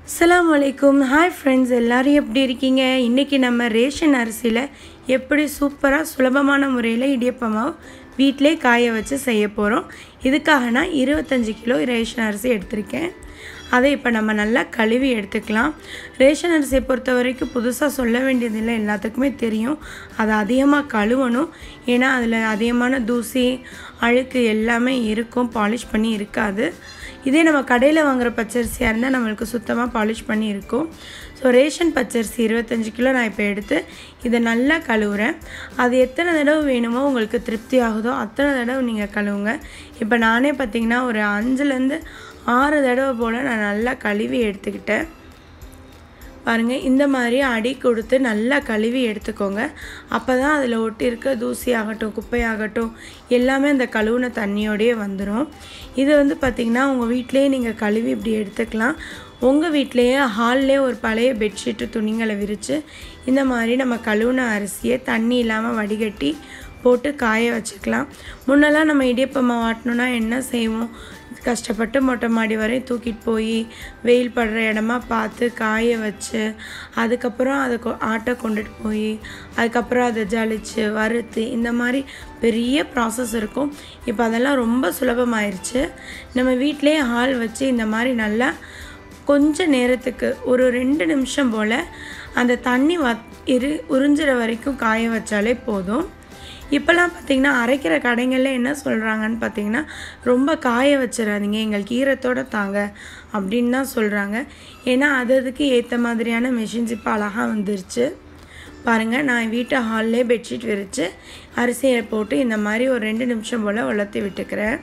அஸ்ஸலாமு அலைக்கும் hi friends எல்லாரும் எப்படி இருக்கீங்க இன்றைக்கி நம்ம ரேஷன் அரிசியில் எப்படி சூப்பராக சுலபமான முறையில் இடியப்பமாவு வீட்டிலே காய வச்சு செய்ய போகிறோம் இதுக்காக நான் இருபத்தஞ்சி கிலோ ரேஷன் அரிசி எடுத்திருக்கேன் அதை இப்போ நம்ம நல்லா கழுவி எடுத்துக்கலாம் ரேஷன் அரிசியை பொறுத்த வரைக்கும் புதுசாக சொல்ல வேண்டியதில்லை எல்லாத்துக்குமே தெரியும் அதை அதிகமாக கழுவணும் ஏன்னா அதில் அதிகமான தூசி அழுக்கு எல்லாமே இருக்கும் பாலிஷ் பண்ணி இருக்காது இதே நம்ம கடையில் வாங்குகிற பச்சரிசியாக இருந்தால் நம்மளுக்கு சுத்தமாக பாலிஷ் பண்ணி இருக்கும் ஸோ ரேஷன் பச்சரிசி இருபத்தஞ்சி கிலோ நான் இப்போ எடுத்து இதை நல்லா கழுவுறேன் அது எத்தனை தடவை வேணுமோ உங்களுக்கு திருப்தி ஆகுதோ அத்தனை தடவை நீங்கள் கழுவுங்க இப்போ நானே பார்த்திங்கன்னா ஒரு அஞ்சுலேருந்து ஆறு தடவை போல் நான் நல்லா கழுவி எடுத்துக்கிட்டேன் பாருங்கள் இந்த மாதிரி அடி கொடுத்து நல்லா கழுவி எடுத்துக்கோங்க அப்போ தான் அதில் ஒட்டியிருக்க தூசி ஆகட்டும் குப்பையாகட்டும் எல்லாமே அந்த கழுவுன தண்ணியோடையே வந்துடும் இது வந்து பார்த்திங்கன்னா உங்கள் வீட்டிலேயே நீங்கள் கழுவி இப்படி எடுத்துக்கலாம் உங்கள் வீட்டிலையே ஹால்லே ஒரு பழைய பெட்ஷீட்டு துணிங்களை விரித்து இந்த மாதிரி நம்ம கழுவுன அரிசியை தண்ணி இல்லாமல் வடிகட்டி போட்டு காய வச்சுக்கலாம் முன்னெல்லாம் நம்ம இடியப்பம்மா வாட்டணுன்னா என்ன செய்வோம் கஷ்டப்பட்டு மொட்டை மாடி வரையும் தூக்கிட்டு போய் வெயில் படுற இடமா பார்த்து காய வச்சு அதுக்கப்புறம் அதை கொ ஆட்டை கொண்டுட்டு போய் அதுக்கப்புறம் அதை ஜலிச்சு வறுத்து இந்த மாதிரி பெரிய ப்ராசஸ் இருக்கும் இப்போ அதெல்லாம் ரொம்ப சுலபமாயிருச்சு நம்ம வீட்டிலேயே ஹால் வச்சு இந்த மாதிரி நல்லா கொஞ்ச நேரத்துக்கு ஒரு ரெண்டு நிமிஷம் போல் அந்த தண்ணி வ இரு உறிஞ்சிற வரைக்கும் காய வச்சாலே போதும் இப்போல்லாம் பார்த்திங்கன்னா அரைக்கிற கடைங்களில் என்ன சொல்கிறாங்கன்னு பார்த்தீங்கன்னா ரொம்ப காய வச்சிடாதீங்க எங்களுக்கு ஈரத்தோடு தாங்க அப்படின்னு தான் சொல்கிறாங்க ஏன்னா அது அதுக்கு ஏற்ற மாதிரியான மிஷின்ஸ் இப்போ அழகாக வந்துருச்சு பாருங்கள் நான் வீட்டு ஹால்லே பெட்ஷீட் விரித்து அரிசியை போட்டு இந்த மாதிரி ஒரு ரெண்டு நிமிஷம் போல் வளர்த்தி விட்டுக்கிறேன்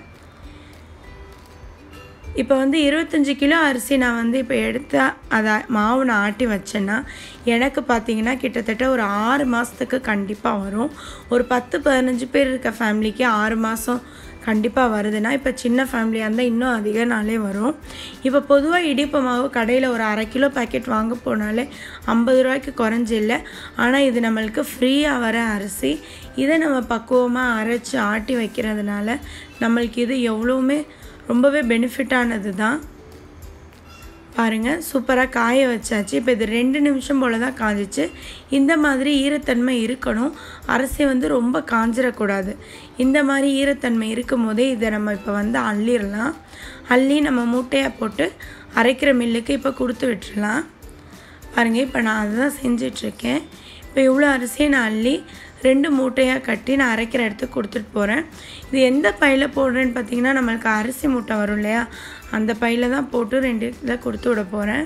இப்போ வந்து இருபத்தஞ்சி கிலோ அரிசி நான் வந்து இப்போ எடுத்து அதை மாவு நான் ஆட்டி வச்சேன்னா எனக்கு பார்த்தீங்கன்னா கிட்டத்தட்ட ஒரு ஆறு மாதத்துக்கு கண்டிப்பாக வரும் ஒரு பத்து பதினஞ்சு பேர் இருக்க ஃபேமிலிக்கு ஆறு மாதம் கண்டிப்பாக வருதுன்னா இப்போ சின்ன ஃபேமிலியாக இருந்தால் இன்னும் அதிக நாளே வரும் இப்போ பொதுவாக இடிப்பு மாவு கடையில் ஒரு அரை கிலோ பேக்கெட் வாங்க போனாலே ஐம்பது ரூபாய்க்கு குறைஞ்சி இல்லை ஆனால் இது நம்மளுக்கு ஃப்ரீயாக வர அரிசி இதை நம்ம பக்குவமாக அரைச்சி ஆட்டி வைக்கிறதுனால நம்மளுக்கு இது எவ்வளோவுமே ரொம்பவே பெனிஃபிட்டானது தான் பாருங்கள் சூப்பராக காய வச்சாச்சு இப்போ இது ரெண்டு நிமிஷம் போல் தான் காஞ்சிச்சு இந்த மாதிரி ஈரத்தன்மை இருக்கணும் அரிசி வந்து ரொம்ப காஞ்சிடக்கூடாது இந்த மாதிரி ஈரத்தன்மை இருக்கும் போதே இதை நம்ம இப்போ வந்து அள்ளிடலாம் அள்ளி நம்ம மூட்டையாக போட்டு அரைக்கிற மில்லுக்கு இப்போ கொடுத்து விட்டுறலாம் பாருங்கள் இப்போ நான் அதை தான் செஞ்சிட்ருக்கேன் இப்போ இவ்வளோ அரிசியை நான் அள்ளி ரெண்டு மூட்டையாக கட்டி நான் அரைக்கிற இடத்துக்கு கொடுத்துட்டு போகிறேன் இது எந்த பையில் போடுறேன்னு பார்த்தீங்கன்னா நம்மளுக்கு அரிசி மூட்டை வரும் இல்லையா அந்த பையில் தான் போட்டு ரெண்டு இதில் கொடுத்து விட போகிறேன்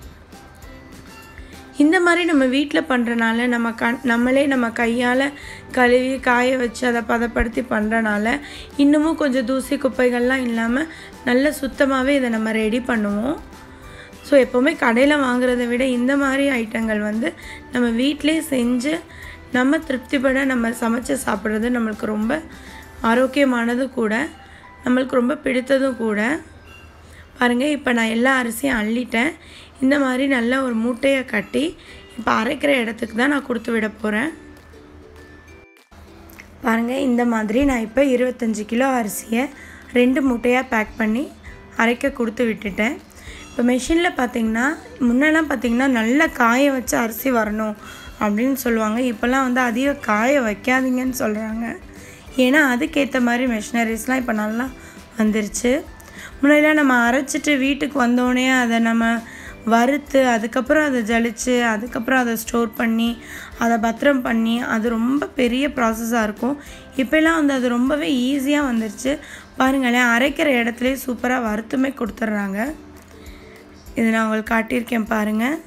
இந்த மாதிரி நம்ம வீட்டில் பண்ணுறனால நம்ம கண் நம்மளே நம்ம கையால் கழுவி காய வச்சு அதை பதப்படுத்தி பண்ணுறனால இன்னமும் கொஞ்சம் தூசி குப்பைகள்லாம் இல்லாமல் நல்ல சுத்தமாகவே இதை நம்ம ரெடி பண்ணுவோம் ஸோ எப்போவுமே கடையில் வாங்குறத விட இந்த மாதிரி ஐட்டங்கள் வந்து நம்ம வீட்டிலே செஞ்சு நம்ம திருப்திப்பட நம்ம சமைச்சு சாப்பிட்றது நம்மளுக்கு ரொம்ப ஆரோக்கியமானது கூட நம்மளுக்கு ரொம்ப பிடித்ததும் கூட பாருங்கள் இப்போ நான் எல்லா அரிசியும் அள்ளிட்டேன் இந்த மாதிரி நல்லா ஒரு மூட்டையை கட்டி இப்போ அரைக்கிற இடத்துக்கு தான் நான் கொடுத்து விட போகிறேன் பாருங்கள் இந்த மாதிரி நான் இப்போ இருபத்தஞ்சி கிலோ அரிசியை ரெண்டு மூட்டையாக பேக் பண்ணி அரைக்க கொடுத்து விட்டுட்டேன் இப்போ மிஷினில் பார்த்திங்கன்னா முன்னெல்லாம் பார்த்திங்கன்னா நல்லா காய வச்ச அரிசி வரணும் அப்படின்னு சொல்லுவாங்க இப்போல்லாம் வந்து அதிக காய வைக்காதீங்கன்னு சொல்கிறாங்க ஏன்னா அதுக்கேற்ற மாதிரி மிஷினரிஸ்லாம் இப்போ நல்லா வந்துருச்சு முன்னாடிலாம் நம்ம அரைச்சிட்டு வீட்டுக்கு வந்தோடனே அதை நம்ம வறுத்து அதுக்கப்புறம் அதை ஜலிச்சு அதுக்கப்புறம் அதை ஸ்டோர் பண்ணி அதை பத்திரம் பண்ணி அது ரொம்ப பெரிய ப்ராசஸாக இருக்கும் இப்போல்லாம் வந்து அது ரொம்பவே ஈஸியாக வந்துருச்சு பாருங்களேன் அரைக்கிற இடத்துலையே சூப்பராக வறுத்துமே கொடுத்துட்றாங்க இது நான் உங்களுக்கு காட்டியிருக்கேன் பாருங்கள்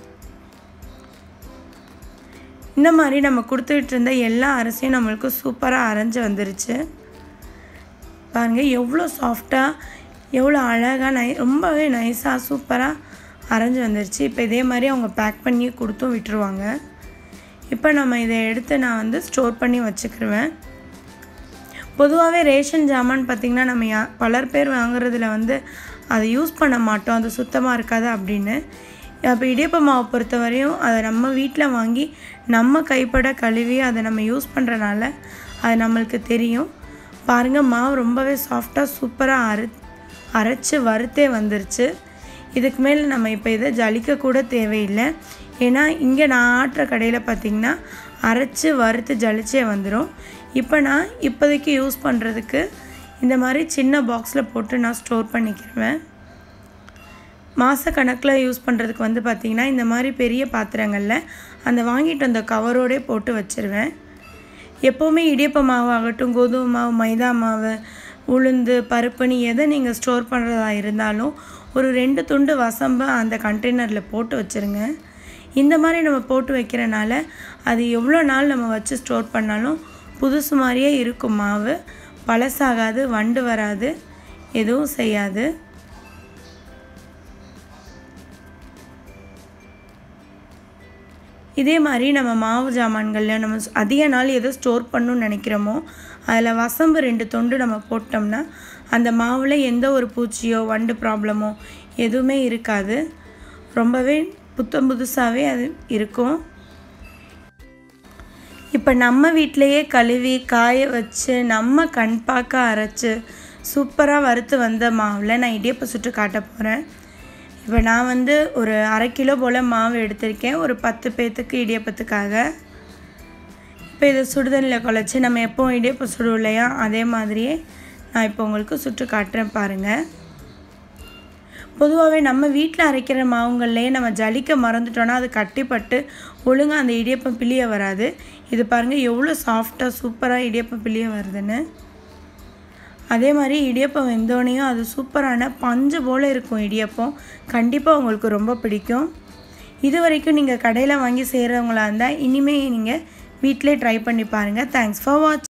இந்த மாதிரி நம்ம கொடுத்துக்கிட்டு இருந்த எல்லா அரிசியும் நம்மளுக்கு சூப்பராக அரைஞ்சு வந்துருச்சு பாருங்கள் எவ்வளோ சாஃப்டாக எவ்வளோ அழகாக நை ரொம்பவே நைஸாக சூப்பராக அரைஞ்சு வந்துருச்சு இப்போ இதே மாதிரி அவங்க பேக் பண்ணி கொடுத்தும் விட்டுருவாங்க இப்போ நம்ம இதை எடுத்து நான் வந்து ஸ்டோர் பண்ணி வச்சுக்கிருவேன் பொதுவாகவே ரேஷன் ஜாமான் பார்த்திங்கன்னா நம்ம யா பலர் பேர் வாங்குறதுல வந்து அதை யூஸ் பண்ண மாட்டோம் அது சுத்தமாக இருக்காது அப்படின்னு அப்போ இடியப்ப மாவை பொறுத்த வரையும் அதை நம்ம வீட்டில் வாங்கி நம்ம கைப்பட கழுவி அதை நம்ம யூஸ் பண்ணுறனால அது நம்மளுக்கு தெரியும் பாருங்கள் மாவு ரொம்பவே சாஃப்டாக சூப்பராக அரை அரைச்சி வறுத்தே வந்துருச்சு இதுக்கு மேலே நம்ம இப்போ இதை ஜலிக்க கூட தேவையில்லை ஏன்னா இங்கே நான் ஆட்டுற கடையில் பார்த்திங்கன்னா அரைச்சி வறுத்து ஜலிச்சே வந்துடும் இப்போ நான் இப்போதைக்கு யூஸ் பண்ணுறதுக்கு இந்த மாதிரி சின்ன பாக்ஸில் போட்டு நான் ஸ்டோர் பண்ணிக்கிறேன் மாத கணக்கில் யூஸ் பண்ணுறதுக்கு வந்து பார்த்திங்கன்னா இந்த மாதிரி பெரிய பாத்திரங்களில் அந்த வாங்கிட்டு வந்த கவரோடே போட்டு வச்சுருவேன் எப்போவுமே இடியப்ப மாவு ஆகட்டும் கோதுமை மாவு மைதா மாவு உளுந்து பருப்புன்னு எதை நீங்கள் ஸ்டோர் பண்ணுறதா இருந்தாலும் ஒரு ரெண்டு துண்டு வசம்பு அந்த கண்டெய்னரில் போட்டு வச்சுருங்க இந்த மாதிரி நம்ம போட்டு வைக்கிறனால அது எவ்வளோ நாள் நம்ம வச்சு ஸ்டோர் பண்ணாலும் புதுசு மாதிரியே இருக்கும் மாவு பழசாகாது வண்டு வராது எதுவும் செய்யாது இதே மாதிரி நம்ம மாவு ஜாமான்களில் நம்ம அதிக நாள் எதை ஸ்டோர் பண்ணணும்னு நினைக்கிறோமோ அதில் வசம்பு ரெண்டு தொண்டு நம்ம போட்டோம்னா அந்த மாவில் எந்த ஒரு பூச்சியோ வண்டு ப்ராப்ளமோ எதுவுமே இருக்காது ரொம்பவே புத்தம் புதுசாகவே அது இருக்கும் இப்போ நம்ம வீட்டிலையே கழுவி காய வச்சு நம்ம கண் பார்க்க அரைச்சி சூப்பராக வறுத்து வந்த மாவில் நான் இடியப்ப சுட்டு காட்ட போகிறேன் இப்போ நான் வந்து ஒரு அரை கிலோ போல் மாவு எடுத்திருக்கேன் ஒரு பத்து பேர்த்துக்கு இடியப்பத்துக்காக இப்போ இதை சுடுதண்ணில் குழச்சி நம்ம எப்போவும் இடியப்பம் சுடுவோம் இல்லையா அதே மாதிரியே நான் இப்போ உங்களுக்கு சுட்டு காட்டுறேன் பாருங்கள் பொதுவாகவே நம்ம வீட்டில் அரைக்கிற மாவுங்கள்லேயே நம்ம ஜலிக்க மறந்துட்டோன்னா அது கட்டிப்பட்டு ஒழுங்காக அந்த இடியப்பம் பிழிய வராது இது பாருங்கள் எவ்வளோ சாஃப்டாக சூப்பராக இடியப்பம் பிழிய வருதுன்னு அதே மாதிரி இடியப்பம் வெந்தோடனையும் அது சூப்பரான பஞ்சு போல் இருக்கும் இடியப்பம் கண்டிப்பாக உங்களுக்கு ரொம்ப பிடிக்கும் இது வரைக்கும் நீங்கள் கடையில் வாங்கி செய்கிறவங்களா இருந்தால் இனிமேல் நீங்கள் வீட்டிலே ட்ரை பண்ணி பாருங்கள் தேங்க்ஸ் ஃபார் வாட்ச்